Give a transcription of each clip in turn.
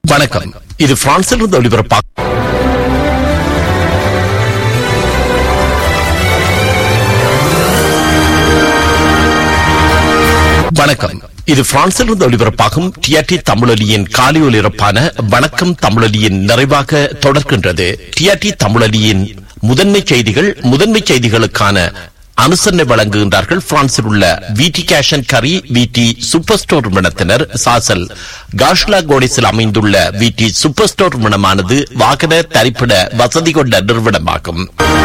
வணக்கம் இது பிரான்சிலிருந்து ஒலிபரப்பா வணக்கம் இது பிரான்சிலிருந்து ஒலிபரப்பாகும் டிஆர்டி தமிழொலியின் காலை ஒலிபரப்பான வணக்கம் தமிழொலியின் நிறைவாக தொடர்கின்றது டிஆர்டி தமிழொலியின் முதன்மை செய்திகள் முதன்மை செய்திகளுக்கான அனுசரணை வழங்குகின்றார்கள் பிரான்சில் உள்ள விடி கேஷன் கரி விடி சூப்பர் ஸ்டோர் நிறுவனத்தினர் சாசல் காஷ்லா கோடிஸில் அமைந்துள்ள விடி சூப்பர் ஸ்டோர் நிறுவனமானது வாகன தரிப்பிட வசதி கொண்ட நிறுவனமாகும்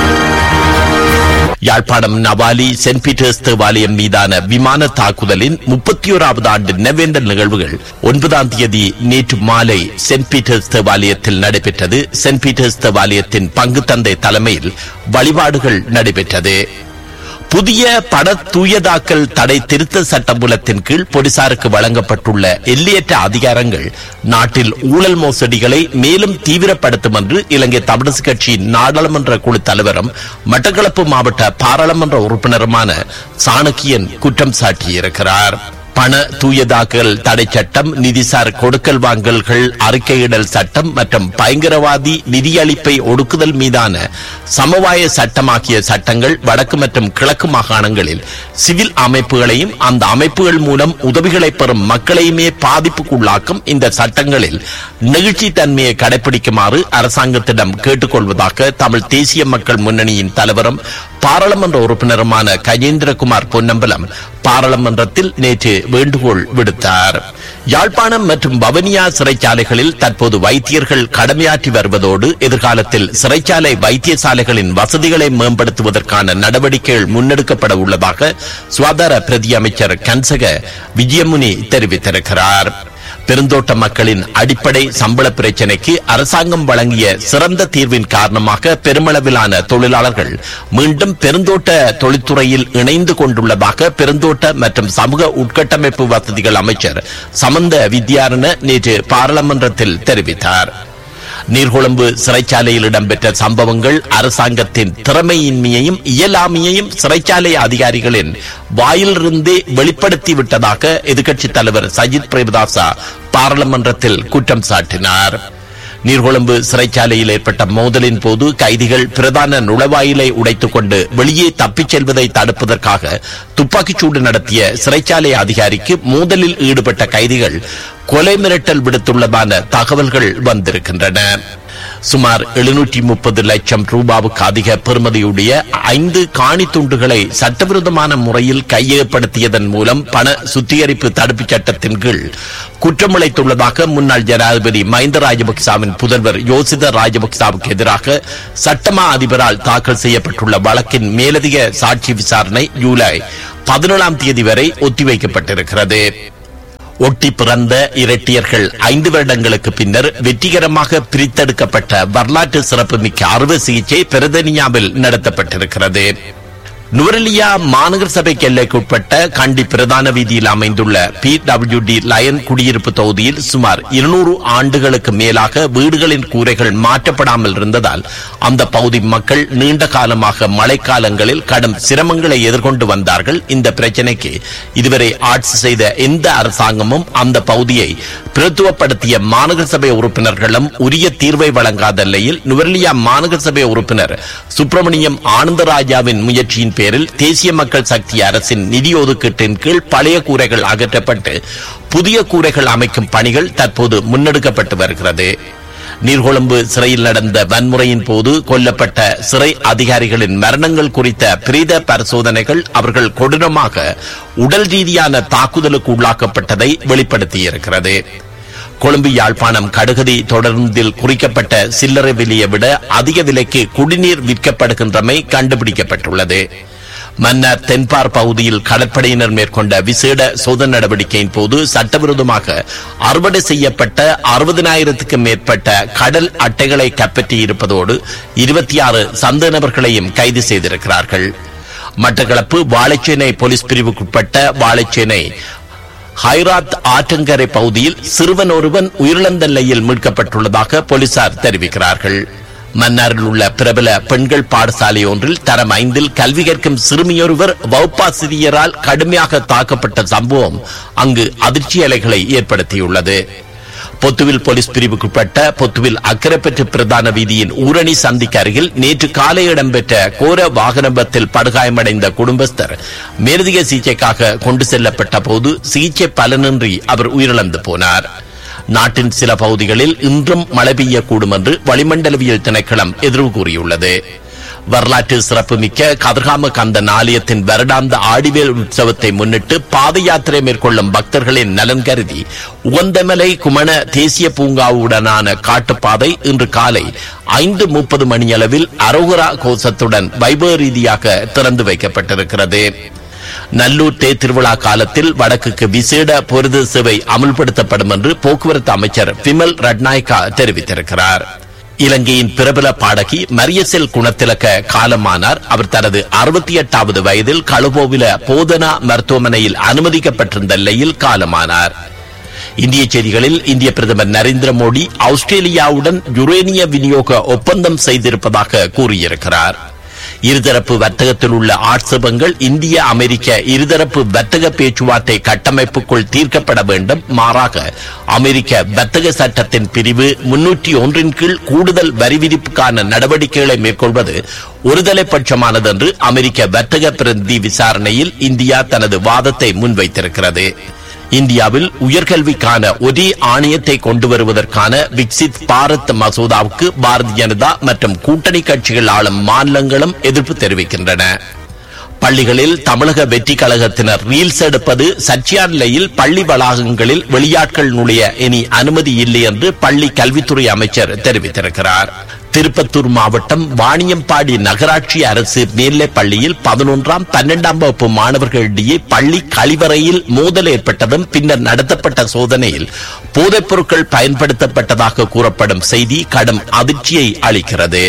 யாழ்ப்பாணம் நவாலி சென்ட் பீட்டர்ஸ் தேவாலயம் மீதான விமான தாக்குதலின் முப்பத்தி ஓராவது ஆண்டு நினைவேந்தல் நிகழ்வுகள் ஒன்பதாம் தேதி நேற்று மாலை சென்ட் பீட்டர்ஸ் தேவாலயத்தில் நடைபெற்றது சென்ட் பீட்டர்ஸ் தேவாலயத்தின் பங்கு தந்தை தலைமையில் வழிபாடுகள் நடைபெற்றது புதிய பட தூயதாக்கல் தடை திருத்த சட்டமூலத்தின் கீழ் போலீசாருக்கு வழங்கப்பட்டுள்ள எல்லையற்ற அதிகாரங்கள் நாட்டில் ஊழல் மோசடிகளை மேலும் தீவிரப்படுத்தும் என்று இலங்கை தமிழரசு கட்சியின் நாடாளுமன்ற குழு தலைவரும் மட்டக்களப்பு மாவட்ட பாராளுமன்ற உறுப்பினருமான சாணக்கியன் குற்றம் சாட்டியிருக்கிறார் பண தூயதாக்கல் தடை சட்டம் நிதிசார் கொடுக்கல் வாங்கல்கள் அறிக்கையிடல் சட்டம் மற்றும் பயங்கரவாதி நிதியளிப்பை ஒடுக்குதல் மீதான சமவாய சட்டமாக்கிய சட்டங்கள் வடக்கு மற்றும் கிழக்கு மாகாணங்களில் சிவில் அமைப்புகளையும் அந்த அமைப்புகள் மூலம் உதவிகளை பெறும் மக்களையுமே பாதிப்புக்குள்ளாக்கும் இந்த சட்டங்களில் நெகிழ்ச்சி தன்மையை கடைபிடிக்குமாறு அரசாங்கத்திடம் கேட்டுக்கொள்வதாக தமிழ் தேசிய மக்கள் முன்னணியின் தலைவரும் பாராளுமன்ற உறுப்பினருமான கஜேந்திரகுமார் பொன்னம்பலம் பாராளுமன்றத்தில் நேற்று வேண்டுகோள் விடுத்தார் யாழ்ப்பாணம் மற்றும் வவனியா சிறைச்சாலைகளில் தற்போது வைத்தியர்கள் கடமையாற்றி வருவதோடு எதிர்காலத்தில் சிறைச்சாலை வைத்தியசாலைகளின் வசதிகளை மேம்படுத்துவதற்கான நடவடிக்கைகள் முன்னெடுக்கப்பட உள்ளதாக சுகாதார பிரதி அமைச்சர் கன்சக விஜயமுனி தெரிவித்திருக்கிறார் பெருந்தோட்ட மக்களின் அடிப்படை சம்பள பிரச்சினைக்கு அரசாங்கம் வழங்கிய சிறந்த தீர்வின் காரணமாக பெருமளவிலான தொழிலாளர்கள் மீண்டும் பெருந்தோட்ட தொழில்துறையில் இணைந்து கொண்டுள்ளதாக பெருந்தோட்ட மற்றும் சமூக உட்கட்டமைப்பு வசதிகள் அமைச்சர் சமந்த வித்யாரண நேற்று பாராளுமன்றத்தில் தெரிவித்தார் நீர்கொழும்பு சிறைச்சாலையில் இடம்பெற்ற சம்பவங்கள் அரசாங்கத்தின் திறமையின்மையையும் இயலாமையையும் சிறைச்சாலை அதிகாரிகளின் வாயிலிருந்தே வெளிப்படுத்தி விட்டதாக எதிர்க்கட்சித் தலைவர் சஜித் பிரேமதாசா பாராளுமன்றத்தில் குற்றம் சாட்டினார் நீர்கொழும்பு சிறைச்சாலையில் ஏற்பட்ட மோதலின் போது கைதிகள் பிரதான நுழைவாயிலை உடைத்துக் கொண்டு வெளியே தப்பிச் செல்வதை தடுப்பதற்காக துப்பாக்கிச்சூடு நடத்திய சிறைச்சாலை அதிகாரிக்கு மோதலில் ஈடுபட்ட கைதிகள் கொலை மிரட்டல் விடுத்துள்ளதான தகவல்கள் வந்திருக்கின்றன சுமார் எழுநூற்றி முப்பது லட்சம் ரூபாவுக்கு அதிக பெறுமதியுடைய ஐந்து காணி துண்டுகளை சட்டவிரோதமான முறையில் கையகப்படுத்தியதன் மூலம் பண சுத்திகரிப்பு தடுப்புச் சட்டத்தின் கீழ் குற்றமிழைத்துள்ளதாக முன்னாள் ஜனாதிபதி மஹிந்த ராஜபக்சாவின் புதல்வர் யோசித ராஜபக்சாவுக்கு எதிராக சட்டமா அதிபரால் தாக்கல் செய்யப்பட்டுள்ள வழக்கின் மேலதிக சாட்சி விசாரணை ஜூலை பதினேழாம் தேதி வரை ஒத்திவைக்கப்பட்டிருக்கிறது ஒட்டி பிறந்த இரட்டியர்கள் ஐந்து வருடங்களுக்கு பின்னர் வெற்றிகரமாக பிரித்தெடுக்கப்பட்ட வரலாற்று சிறப்புமிக்க அறுவை சிகிச்சை பெருதனியாவில் நடத்தப்பட்டிருக்கிறது நுவரெலியா மாநகர சபைக்கு எல்லைக்குட்பட்ட கண்டி பிரதான வீதியில் அமைந்துள்ள பி டபிள்யூ டி லயன் குடியிருப்பு தொகுதியில் சுமார் இருநூறு ஆண்டுகளுக்கு மேலாக வீடுகளின் கூரைகள் மாற்றப்படாமல் இருந்ததால் அந்த பகுதி மக்கள் நீண்ட காலமாக மழைக்காலங்களில் கடும் சிரமங்களை எதிர்கொண்டு வந்தார்கள் இந்த பிரச்சனைக்கு இதுவரை ஆட்சி செய்த எந்த அரசாங்கமும் அந்த பகுதியை பிரத்துவப்படுத்திய மாநகர சபை உறுப்பினர்களும் உரிய தீர்வை வழங்காத நிலையில் நுவரெலியா மாநகர சபை உறுப்பினர் சுப்பிரமணியம் ஆனந்தராஜாவின் முயற்சியின் பேரில் தேசிய மக்கள் சக்தி அரசின் நிதி ஒதுக்கீட்டின் கீழ் பழைய கூரைகள் அகற்றப்பட்டு புதிய கூரைகள் அமைக்கும் பணிகள் தற்போது முன்னெடுக்கப்பட்டு வருகிறது நீர்கொழும்பு சிறையில் நடந்த வன்முறையின் போது கொல்லப்பட்ட சிறை அதிகாரிகளின் மரணங்கள் குறித்த பிரேத பரிசோதனைகள் அவர்கள் கொடூரமாக உடல் ரீதியான தாக்குதலுக்கு உள்ளாக்கப்பட்டதை வெளிப்படுத்தியிருக்கிறது கொழும்பு யாழ்ப்பாணம் கடுகதி தொடர்ந்தில் குறிக்கப்பட்ட சில்லறை விலையை விட அதிக விலைக்கு குடிநீர் விற்கப்படுகின்றமை கண்டுபிடிக்கப்பட்டுள்ளது மன்னார் தென்பார் பகுதியில் கடற்படையினர் மேற்கொண்ட விசேட சோதனை நடவடிக்கையின் போது சட்டவிரோதமாக அறுவடை செய்யப்பட்ட அறுபதினாயிரத்துக்கும் மேற்பட்ட கடல் அட்டைகளை கைப்பற்றி இருப்பதோடு இருபத்தி ஆறு சந்த நபர்களையும் கைது செய்திருக்கிறார்கள் மட்டக்களப்பு வாழைச்சேனை போலீஸ் பிரிவுக்குட்பட்ட வாழைச்சேனை ஹைராத் ஆற்றங்கரை பகுதியில் சிறுவன் ஒருவன் உயிரிழந்த நிலையில் மீட்கப்பட்டுள்ளதாக போலீசார் தெரிவிக்கிறார்கள் மன்னாரில் உள்ள பிரபல பெண்கள் பாடசாலை ஒன்றில் தரம் ஐந்தில் கல்வி கற்கும் சிறுமியொருவர் வகுப்பாசிரியரால் கடுமையாக தாக்கப்பட்ட சம்பவம் அங்கு அதிர்ச்சி அலைகளை ஏற்படுத்தியுள்ளது பொத்துவில் போலீஸ் பிரிவுக்குட்பட்ட பொத்துவில் அக்கரைப்பற்று பிரதான வீதியின் ஊரணி சந்திக்கு அருகில் நேற்று காலை இடம்பெற்ற கோர வாகன விபத்தில் படுகாயமடைந்த குடும்பஸ்தர் மேலதிக சிகிச்சைக்காக கொண்டு செல்லப்பட்ட போது சிகிச்சை பலனின்றி அவர் உயிரிழந்து போனார் நாட்டின் சில பகுதிகளில் இன்றும் மழை பெய்யக்கூடும் என்று வளிமண்டலவியல் திணைக்களம் எதிர்வு கூறியுள்ளது வரலாற்று சிறப்புமிக்க கதிர்காம கந்தன் ஆலயத்தின் வருடாந்த ஆடிவேல் உற்சவத்தை முன்னிட்டு பாத யாத்திரை மேற்கொள்ளும் பக்தர்களின் நலன் கருதி உகந்தமலை குமண தேசிய பூங்காவுடனான காட்டுப்பாதை இன்று காலை ஐந்து முப்பது மணியளவில் அரோகரா கோஷத்துடன் வைபவ ரீதியாக திறந்து வைக்கப்பட்டிருக்கிறது நல்லூர் தே திருவிழா காலத்தில் வடக்குக்கு விசேட பொருது சேவை அமுல்படுத்தப்படும் என்று போக்குவரத்து அமைச்சர் பிமல் ரட்நாயக்கா தெரிவித்திருக்கிறார் இலங்கையின் பிரபல பாடகி மரியசெல் குணத்திலக்க காலமானார் அவர் தனது அறுபத்தி எட்டாவது வயதில் கழுபோவில போதனா மருத்துவமனையில் அனுமதிக்கப்பட்டிருந்த நிலையில் காலமானார் இந்திய செய்திகளில் இந்திய பிரதமர் நரேந்திர மோடி ஆஸ்திரேலியாவுடன் யுரேனிய விநியோக ஒப்பந்தம் செய்திருப்பதாக கூறியிருக்கிறார் இருதரப்பு வர்த்தகத்தில் உள்ள ஆட்சேபங்கள் இந்திய அமெரிக்க இருதரப்பு வர்த்தக பேச்சுவார்த்தை கட்டமைப்புக்குள் தீர்க்கப்பட வேண்டும் மாறாக அமெரிக்க வர்த்தக சட்டத்தின் பிரிவு முன்னூற்றி ஒன்றின் கீழ் கூடுதல் வரி விதிப்புக்கான நடவடிக்கைகளை மேற்கொள்வது ஒருதலைபட்சமானது என்று அமெரிக்க வர்த்தக பிரதிநிதி விசாரணையில் இந்தியா தனது வாதத்தை முன்வைத்திருக்கிறது இந்தியாவில் உயர்கல்விக்கான ஒரே ஆணையத்தை கொண்டு வருவதற்கான விக்சித் பாரத் மசோதாவுக்கு பாரதிய ஜனதா மற்றும் கூட்டணி கட்சிகள் ஆளும் மாநிலங்களும் எதிர்ப்பு தெரிவிக்கின்றன பள்ளிகளில் தமிழக வெற்றி கழகத்தினர் ரீல்ஸ் எடுப்பது சர்ச்சையான நிலையில் பள்ளி வளாகங்களில் வெளியாட்கள் நுழைய இனி அனுமதி இல்லை என்று பள்ளி கல்வித்துறை அமைச்சர் தெரிவித்திருக்கிறார் திருப்பத்தூர் மாவட்டம் வாணியம்பாடி நகராட்சி அரசு மேல்நிலைப் பள்ளியில் பதினொன்றாம் பன்னெண்டாம் வகுப்பு மாணவர்களிடையே பள்ளி கழிவறையில் மோதல் ஏற்பட்டதும் பின்னர் நடத்தப்பட்ட சோதனையில் போதைப் பொருட்கள் பயன்படுத்தப்பட்டதாக கூறப்படும் செய்தி கடும் அதிர்ச்சியை அளிக்கிறது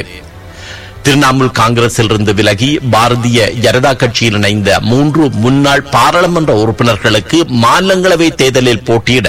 திரிணாமுல் காங்கிரஸில் இருந்து விலகி பாரதிய ஜனதா கட்சியில் இணைந்த மூன்று முன்னாள் பாராளுமன்ற உறுப்பினர்களுக்கு மாநிலங்களவை தேர்தலில் போட்டியிட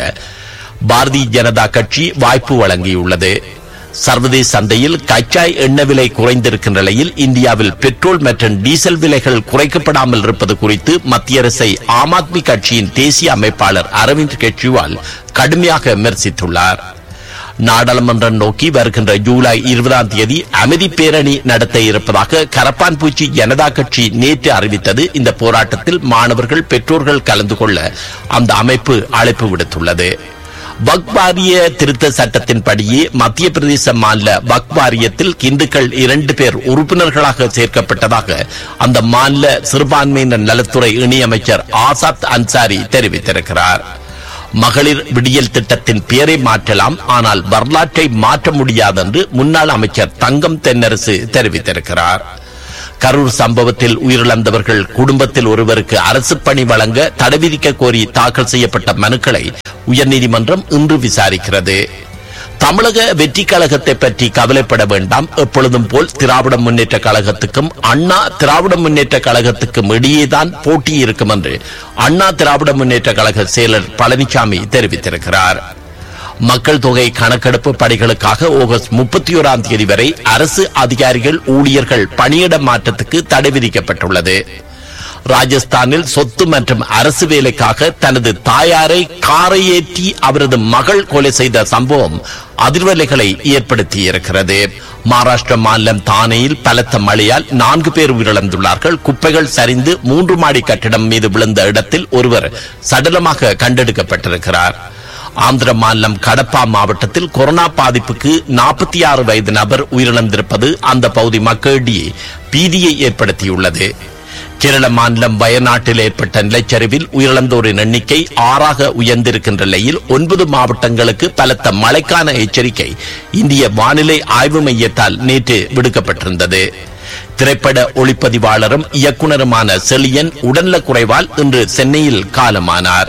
பாரதிய ஜனதா கட்சி வாய்ப்பு வழங்கியுள்ளது சர்வதேச சந்தையில் கச்சா எண்ணெய் விலை குறைந்திருக்கின்ற நிலையில் இந்தியாவில் பெட்ரோல் மற்றும் டீசல் விலைகள் குறைக்கப்படாமல் இருப்பது குறித்து மத்திய அரசை ஆம் ஆத்மி கட்சியின் தேசிய அமைப்பாளர் அரவிந்த் கெஜ்ரிவால் கடுமையாக விமர்சித்துள்ளார் நாடாளுமன்றம் நோக்கி வருகின்ற ஜூலை இருபதாம் தேதி அமைதி பேரணி நடத்த இருப்பதாக கரப்பான்பூச்சி ஜனதா கட்சி நேற்று அறிவித்தது இந்த போராட்டத்தில் மாணவர்கள் பெற்றோர்கள் கலந்து கொள்ள அந்த அமைப்பு அழைப்பு விடுத்துள்ளது வக் வாரிய திருத்த சட்டத்தின்படியே மத்திய பிரதேச மாநில வக் வாரியத்தில் இந்துக்கள் இரண்டு பேர் உறுப்பினர்களாக சேர்க்கப்பட்டதாக அந்த மாநில சிறுபான்மையினர் நலத்துறை இணையமைச்சர் ஆசாத் அன்சாரி தெரிவித்திருக்கிறார் மகளிர் விடியல் திட்டத்தின் பெயரை மாற்றலாம் ஆனால் வரலாற்றை மாற்ற முடியாது என்று முன்னாள் அமைச்சர் தங்கம் தென்னரசு தெரிவித்திருக்கிறார் கரூர் சம்பவத்தில் உயிரிழந்தவர்கள் குடும்பத்தில் ஒருவருக்கு அரசு பணி வழங்க தடை விதிக்க கோரி தாக்கல் செய்யப்பட்ட மனுக்களை உயர்நீதிமன்றம் இன்று விசாரிக்கிறது தமிழக வெற்றி கழகத்தை பற்றி கவலைப்பட வேண்டாம் எப்பொழுதும் போல் திராவிட முன்னேற்ற கழகத்துக்கும் அண்ணா திராவிட முன்னேற்ற கழகத்துக்கும் இடையேதான் போட்டி இருக்கும் என்று அண்ணா திராவிட முன்னேற்ற கழக செயலர் பழனிசாமி தெரிவித்திருக்கிறார் மக்கள் தொகை கணக்கெடுப்பு பணிகளுக்காக ஆகஸ்ட் முப்பத்தி ஓராம் தேதி வரை அரசு அதிகாரிகள் ஊழியர்கள் பணியிட மாற்றத்துக்கு தடை விதிக்கப்பட்டுள்ளது ராஜஸ்தானில் சொத்து மற்றும் அரசு வேலைக்காக தனது தாயாரை காரை ஏற்றி அவரது மகள் கொலை செய்த சம்பவம் அதிர்வலைகளை ஏற்படுத்தியிருக்கிறது மகாராஷ்டிர மாநிலம் தானேயில் பலத்த மழையால் நான்கு பேர் உயிரிழந்துள்ளார்கள் குப்பைகள் சரிந்து மூன்று மாடி கட்டிடம் மீது விழுந்த இடத்தில் ஒருவர் சடலமாக கண்டெடுக்கப்பட்டிருக்கிறார் ஆந்திர மாநிலம் கடப்பா மாவட்டத்தில் கொரோனா பாதிப்புக்கு நாற்பத்தி ஆறு வயது நபர் உயிரிழந்திருப்பது அந்த பகுதி மக்களிடையே பீதியை ஏற்படுத்தியுள்ளது கேரள மாநிலம் வயநாட்டில் ஏற்பட்ட நிலச்சரிவில் உயிரிழந்தோரின் எண்ணிக்கை ஆறாக உயர்ந்திருக்கின்ற நிலையில் ஒன்பது மாவட்டங்களுக்கு பலத்த மழைக்கான எச்சரிக்கை இந்திய வானிலை ஆய்வு மையத்தால் நேற்று விடுக்கப்பட்டிருந்தது திரைப்பட ஒளிப்பதிவாளரும் இயக்குனருமான செலியன் உடல்நலக் குறைவால் இன்று சென்னையில் காலமானார்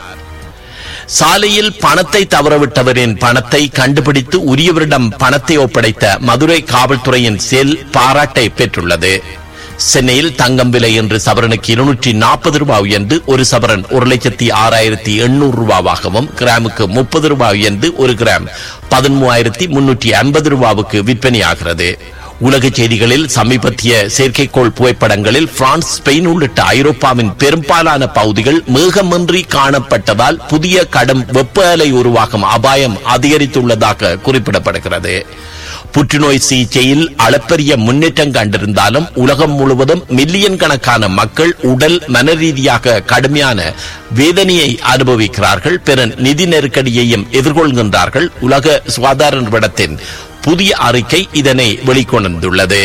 சாலையில் பணத்தை தவறவிட்டவரின் பணத்தை கண்டுபிடித்து உரியவரிடம் பணத்தை ஒப்படைத்த மதுரை காவல்துறையின் செல் பாராட்டை பெற்றுள்ளது சென்னையில் தங்கம் விலை என்று சவரனுக்கு இருநூற்றி நாற்பது ரூபாய் உயர்ந்து ஒரு சவரன் ஒரு லட்சத்தி ஆறாயிரத்தி எண்ணூறு ரூபாவாகவும் கிராமுக்கு முப்பது ரூபாய் உயர்ந்து ஒரு கிராம் பதிமூவாயிரத்தி முன்னூற்றி ஐம்பது ரூபாவுக்கு விற்பனையாகிறது உலக செய்திகளில் சமீபத்திய செயற்கைக்கோள் புகைப்படங்களில் பிரான்ஸ் ஸ்பெயின் உள்ளிட்ட ஐரோப்பாவின் பெரும்பாலான பகுதிகள் மேகமின்றி காணப்பட்டதால் புதிய கடும் வெப்ப அலை உருவாகும் அபாயம் அதிகரித்துள்ளதாக குறிப்பிடப்படுகிறது புற்றுநோய் சிகிச்சையில் அளப்பரிய முன்னேற்றம் கண்டிருந்தாலும் உலகம் முழுவதும் மில்லியன் கணக்கான மக்கள் உடல் மனரீதியாக கடுமையான வேதனையை அனுபவிக்கிறார்கள் பெரும் நிதி நெருக்கடியையும் எதிர்கொள்கின்றார்கள் உலக சுகாதார நிறுவனத்தின் புதிய அறிக்கை இதனை வெளிக்கொண்டுள்ளது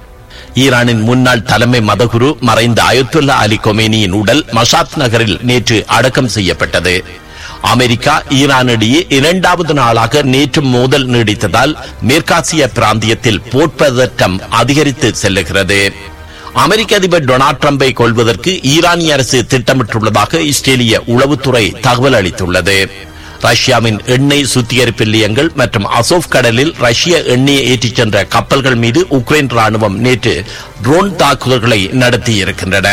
ஈரானின் முன்னாள் தலைமை மதகுரு மறைந்த அயோத்துல்லா அலி கொமேனியின் உடல் மஷாத் நகரில் நேற்று அடக்கம் செய்யப்பட்டது அமெரிக்கா ஈரானிடையே இரண்டாவது நாளாக நேற்று மோதல் நீடித்ததால் மேற்காசிய பிராந்தியத்தில் போர்ப்பதற்றம் அதிகரித்து செல்லுகிறது அமெரிக்க அதிபர் டொனால்ட் ட்ரம்பை கொள்வதற்கு ஈரானிய அரசு திட்டமிட்டுள்ளதாக இஸ்ரேலிய உளவுத்துறை தகவல் அளித்துள்ளது ரஷ்யாவின் எண்ணெய் சுத்திகரிப்பு நிலையங்கள் மற்றும் அசோப் கடலில் ரஷ்ய எண்ணெயை ஏற்றிச் சென்ற கப்பல்கள் மீது உக்ரைன் ராணுவம் நேற்று ட்ரோன் தாக்குதல்களை நடத்தியிருக்கின்றன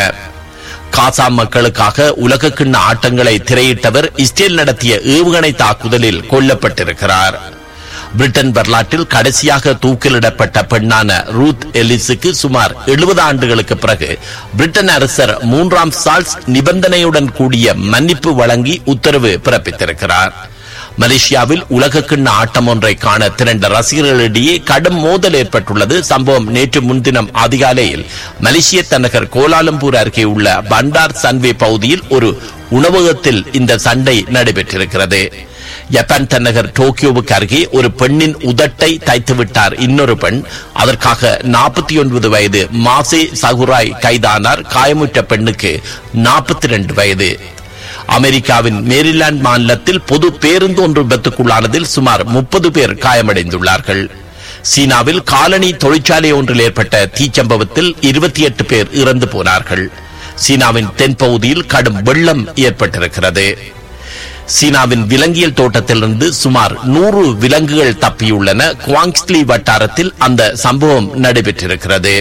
காசா மக்களுக்காக உலக கிண்ண ஆட்டங்களை திரையிட்டவர் இஸ்ரேல் நடத்திய ஏவுகணை தாக்குதலில் கொல்லப்பட்டிருக்கிறார் பிரிட்டன் வரலாற்றில் கடைசியாக தூக்கிலிடப்பட்ட பெண்ணான ரூத் எலிஸுக்கு சுமார் எழுபது ஆண்டுகளுக்கு பிறகு பிரிட்டன் அரசர் மூன்றாம் சார்ல்ஸ் நிபந்தனையுடன் கூடிய மன்னிப்பு வழங்கி உத்தரவு பிறப்பித்திருக்கிறார் மலேசியாவில் உலக கிண்ண ஆட்டம் ஒன்றை காண திரண்ட ரசிகர்களிடையே கடும் மோதல் ஏற்பட்டுள்ளது சம்பவம் நேற்று முன்தினம் அதிகாலையில் மலேசிய தலைநகர் கோலாலம்பூர் அருகே உள்ள பண்டார் சன்வே பகுதியில் ஒரு உணவகத்தில் இந்த சண்டை நடைபெற்றிருக்கிறது ஜப்பான் தலைநகர் டோக்கியோவுக்கு அருகே ஒரு பெண்ணின் உதட்டை தைத்துவிட்டார் இன்னொரு பெண் அதற்காக நாற்பத்தி ஒன்பது வயது மாசே சகுராய் கைதானார் காயமுற்ற பெண்ணுக்கு நாற்பத்தி ரெண்டு வயது அமெரிக்காவின் மேரிலாந்து மாநிலத்தில் பொது பேருந்து ஒன்று விபத்துக்குள்ளானதில் சுமார் முப்பது பேர் காயமடைந்துள்ளார்கள் சீனாவில் காலனி தொழிற்சாலை ஒன்றில் ஏற்பட்ட தீச்சம்பவத்தில் இருபத்தி எட்டு பேர் இறந்து போனார்கள் சீனாவின் தென்பகுதியில் கடும் வெள்ளம் ஏற்பட்டிருக்கிறது சீனாவின் விலங்கியல் தோட்டத்திலிருந்து சுமார் நூறு விலங்குகள் தப்பியுள்ளன குவாங்ஸ்லி வட்டாரத்தில் அந்த சம்பவம் நடைபெற்றிருக்கிறது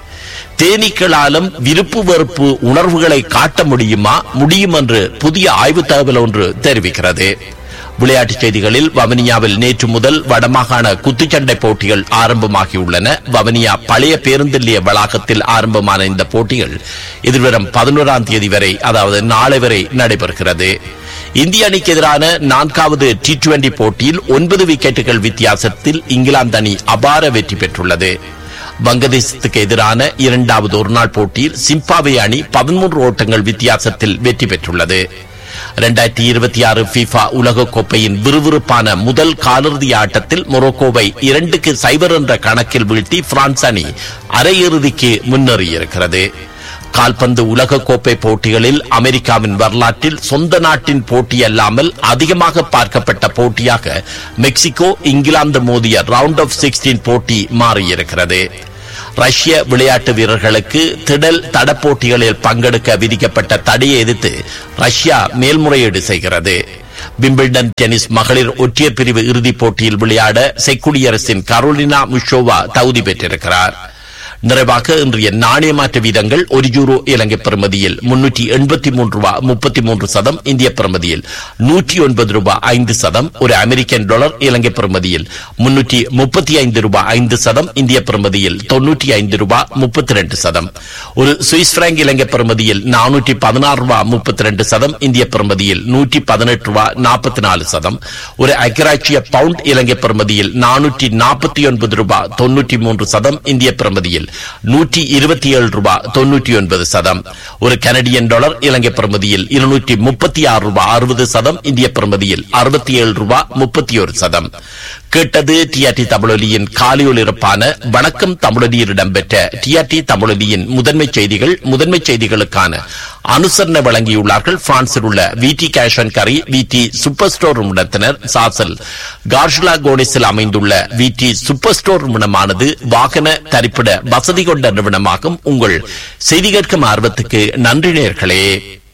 தேனீக்களாலும் விருப்பு வெறுப்பு உணர்வுகளை காட்ட முடியுமா முடியும் என்று புதிய ஆய்வு தகவல் ஒன்று தெரிவிக்கிறது விளையாட்டுச் செய்திகளில் வவனியாவில் நேற்று முதல் வடமாகாண குத்துச்சண்டை போட்டிகள் ஆரம்பமாகியுள்ளன வவனியா பழைய பேருந்து நிலைய வளாகத்தில் ஆரம்பமான இந்த போட்டிகள் எதிர்வரும் பதினோராம் தேதி வரை அதாவது நாளை வரை நடைபெறுகிறது இந்திய அணிக்கு எதிரான நான்காவது டி டுவெண்டி போட்டியில் ஒன்பது விக்கெட்டுகள் வித்தியாசத்தில் இங்கிலாந்து அணி அபார வெற்றி பெற்றுள்ளது வங்கதேசத்துக்கு எதிரான இரண்டாவது ஒருநாள் போட்டியில் சிம்பாவே அணி பதிமூன்று ஓட்டங்கள் வித்தியாசத்தில் வெற்றி பெற்றுள்ளது இரண்டாயிரத்தி இருபத்தி ஆறு பிஃபா உலகக்கோப்பையின் விறுவிறுப்பான முதல் காலிறுதி ஆட்டத்தில் மொரோக்கோவை இரண்டுக்கு சைபர் என்ற கணக்கில் வீழ்த்தி பிரான்ஸ் அணி அரையிறுதிக்கு முன்னேறியிருக்கிறது கால்பந்து உலகக்கோப்பை போட்டிகளில் அமெரிக்காவின் வரலாற்றில் சொந்த நாட்டின் போட்டி அல்லாமல் அதிகமாக பார்க்கப்பட்ட போட்டியாக மெக்சிகோ இங்கிலாந்து மோதிய ரவுண்ட் ஆஃப் சிக்ஸ்டீன் போட்டி மாறியிருக்கிறது ரஷ்ய விளையாட்டு வீரர்களுக்கு திடல் தட போட்டிகளில் பங்கெடுக்க விதிக்கப்பட்ட தடையை எதிர்த்து ரஷ்யா மேல்முறையீடு செய்கிறது விம்பிள்டன் டென்னிஸ் மகளிர் ஒற்றையர் பிரிவு இறுதிப் போட்டியில் விளையாட செக்குடியரசின் கரோலினா முஷோவா தகுதி பெற்றிருக்கிறார் நிறைவாக இன்றைய நாணய மாற்று வீதங்கள் ஒரு யூரோ இலங்கை பெறுமதியில் முன்னூற்றி எண்பத்தி மூன்று ரூபாய் முப்பத்தி மூன்று சதம் இந்திய பெறுமதியில் நூற்றி ஒன்பது ரூபாய் ஐந்து சதம் ஒரு அமெரிக்கன் டாலர் இலங்கை பெறுமதியில் முன்னூற்றி முப்பத்தி ஐந்து ரூபாய் ஐந்து சதம் இந்திய பெறுமதியில் தொன்னூற்றி ஐந்து ரூபாய் முப்பத்தி ரெண்டு சதம் ஒரு சுவிஸ் பிராங்க் இலங்கை பெறுமதியில் நானூற்றி பதினாறு ரூபாய் முப்பத்தி ரெண்டு சதம் இந்திய பெறுமதியில் நூற்றி பதினெட்டு ரூபாய் நாற்பத்தி நாலு சதம் ஒரு அக்கராட்சிய பவுண்ட் இலங்கை பெறுமதியில் நானூற்றி நாற்பத்தி ஒன்பது ரூபாய் தொன்னூற்றி மூன்று சதம் இந்திய பெறுமதியில் நூற்றி இருபத்தி ஏழு ரூபாய் தொன்னூற்றி ஒன்பது சதம் ஒரு கனடியன் டாலர் இலங்கை பிரமதியில் இருநூற்றி முப்பத்தி ஆறு ரூபாய் அறுபது சதம் இந்திய பிரமதியில் அறுபத்தி ஏழு ரூபாய் முப்பத்தி ஒரு சதம் கேட்டது டிஆர்டி தமிழொலியின் காலியொலிருப்பான வணக்கம் தமிழொலியில் இடம்பெற்ற டிஆர்டி தமிழொலியின் முதன்மை செய்திகள் முதன்மை செய்திகளுக்கான அனுசரணை வழங்கியுள்ளார்கள் பிரான்சில் உள்ள V T cash and carry V T super store நிறுவனத்தினர் சாசல் கார்ஷுலா கோனிஸில் அமைந்துள்ள வி டி சூப்பர் ஸ்டோர் நிறுவனமானது வாகன தரிப்பிட வசதி கொண்ட நிறுவனமாகும் உங்கள் செய்தி கேட்கும் ஆர்வத்துக்கு நன்றி நேர்களே